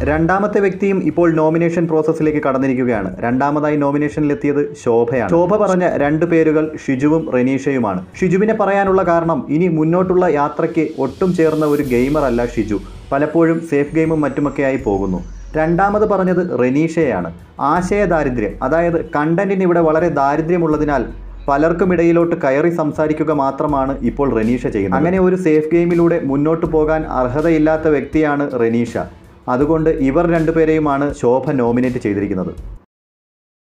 രണ്ടാമത്തെ വ്യക്തിയും ഇപ്പോൾ നോമിനേഷൻ പ്രോസസ്സിലേക്ക് കടന്നിരിക്കുകയാണ് രണ്ടാമതായി നോമിനേഷനിലെത്തിയത് ശോഭയാണ് ശോഭ പറഞ്ഞ രണ്ട് പേരുകൾ ഷിജുവും റെനീഷയുമാണ് ഷിജുവിനെ പറയാനുള്ള കാരണം ഇനി മുന്നോട്ടുള്ള യാത്രയ്ക്ക് ഒട്ടും ചേർന്ന ഒരു ഗെയിമർ അല്ല ഷിജു പലപ്പോഴും സേഫ് ഗെയിമും മറ്റുമൊക്കെയായി പോകുന്നു രണ്ടാമത് പറഞ്ഞത് റെനീഷയാണ് ആശയ ദാരിദ്ര്യം അതായത് കണ്ടന്റിന് ഇവിടെ വളരെ ദാരിദ്ര്യമുള്ളതിനാൽ പലർക്കും ഇടയിലോട്ട് കയറി സംസാരിക്കുക മാത്രമാണ് ഇപ്പോൾ റെനീഷ ചെയ്യുന്നത് അങ്ങനെ ഒരു സേഫ് ഗെയിമിലൂടെ മുന്നോട്ട് പോകാൻ അർഹതയില്ലാത്ത വ്യക്തിയാണ് റെനീഷ അതുകൊണ്ട് ഇവർ രണ്ടുപേരെയുമാണ് ശോഭ നോമിനേറ്റ് ചെയ്തിരിക്കുന്നത്